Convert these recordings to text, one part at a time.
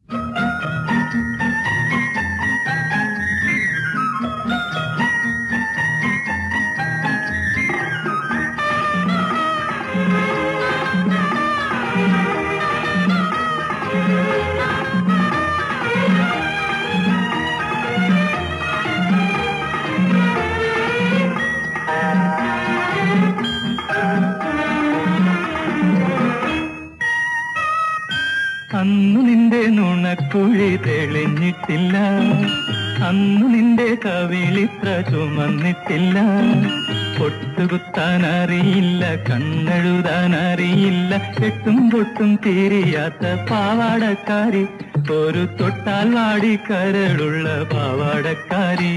അന്നു നിന്റെ നുണക്കുഴി തെളിഞ്ഞിട്ടില്ല അന്നു നിന്റെ കവിളിത്ര ചുമന്നിട്ടില്ല പൊട്ടുകുത്താൻ അറിയില്ല കണ്ണെഴുതാൻ അറിയില്ല കെട്ടും പൊട്ടും തീരിയാത്ത പാവാടക്കാരി ഒരു തൊട്ടാൽ വാടി കരളുള്ള പാവാടക്കാരി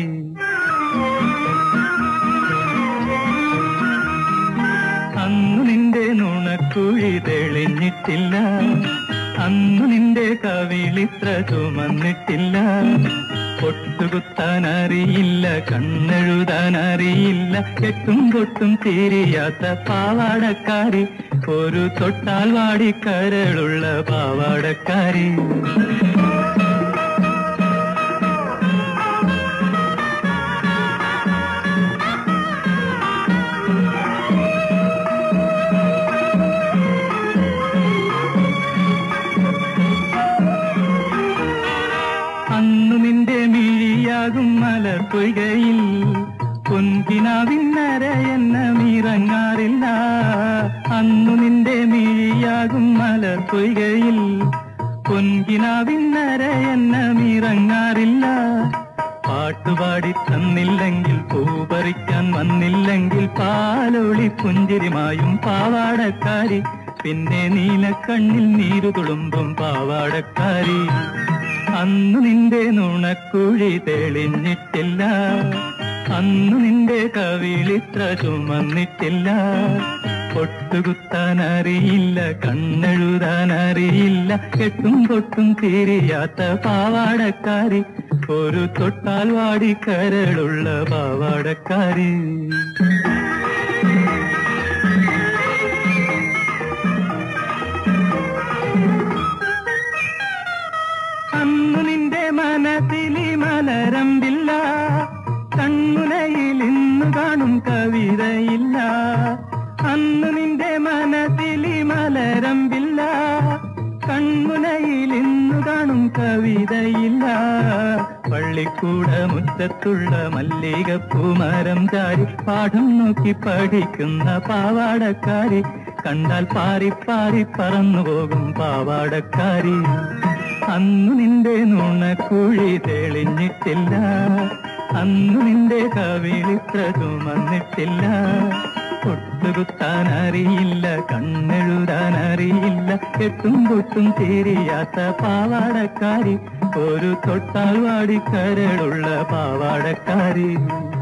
അന്നു നിന്റെ നുണക്കുഴി തെളിഞ്ഞിട്ടില്ല അന്നു നിന്റെ കവിളിത്ര ചുമന്നിട്ടില്ല പൊട്ടുകുത്താൻ അറിയില്ല കണ്ണെഴുതാൻ അറിയില്ല കെട്ടും പൊട്ടും തീരിയാത്ത പാവാടക്കാരി ഒരു തൊട്ടാൽ വാടി കരളുള്ള പാവാടക്കാരി അന്നു നിന്റെ മിഴിയാകും മലർപ്പൊയ്കയിൽ പൊൻകിനാവിന്നര എന്ന മീറങ്ങാറില്ല അന്നു നിന്റെ മിഴിയാകും മലർപ്പൊയ്കയിൽ പൊൻകിനാവിന്നര എന്ന മീറങ്ങാറില്ല പാട്ടുപാടി തന്നില്ലെങ്കിൽ പൂ പറിക്കാൻ വന്നില്ലെങ്കിൽ പാലൊളി പുഞ്ചിരിമായും പാവാടക്കാരി പിന്നെ നീലക്കണ്ണിൽ നീരു തുളുമ്പും പാവാടക്കാരി അന്നു നിന്റെ നുണക്കുഴി തെളിഞ്ഞിട്ടില്ല അന്നു നിന്റെ കവിളിത്ര ചുമന്നിട്ടില്ല പൊട്ടുകുത്താൻ അറിയില്ല കണ്ണെഴുതാൻ അറിയില്ല കെട്ടും പൊട്ടും തീരിയാത്ത പാവാടക്കാരി ഒരു തൊട്ടാൽ വാടി കരളുള്ള പാവാടക്കാരി അന്നു നിന്റെ മനത്തിലി മലരമ്പില്ല കൺമുനയിൽ ഇന്നു കാണും കവിതയില്ല അന്നു നിന്റെ മനത്തിലി മലരമ്പില്ല കൺമുനയിൽ ഇന്നു കാണും കവിതയില്ല പള്ളിക്കൂട മുറ്റത്തുള്ള മല്ലികപ്പൂമരം ചാരി പാഠം നോക്കി പഠിക്കുന്ന പാവാടക്കാരി കണ്ടാൽ പാറി പാറി പറന്നു പോകും പാവാടക്കാരി അന്നു നിന്റെ നുണക്കുഴി തെളിഞ്ഞിട്ടില്ല അന്നു നിന്റെ കവിളിത്ര ചുമന്നിട്ടില്ല പൊട്ടുകുത്താൻ അറിയില്ല കണ്ണെഴുതാൻ അറിയില്ല കെട്ടും പൊട്ടും തീരിയാത്ത പാവാടക്കാരി ഒരു തൊട്ടാൽ വാടി കരളുള്ള പാവാടക്കാരി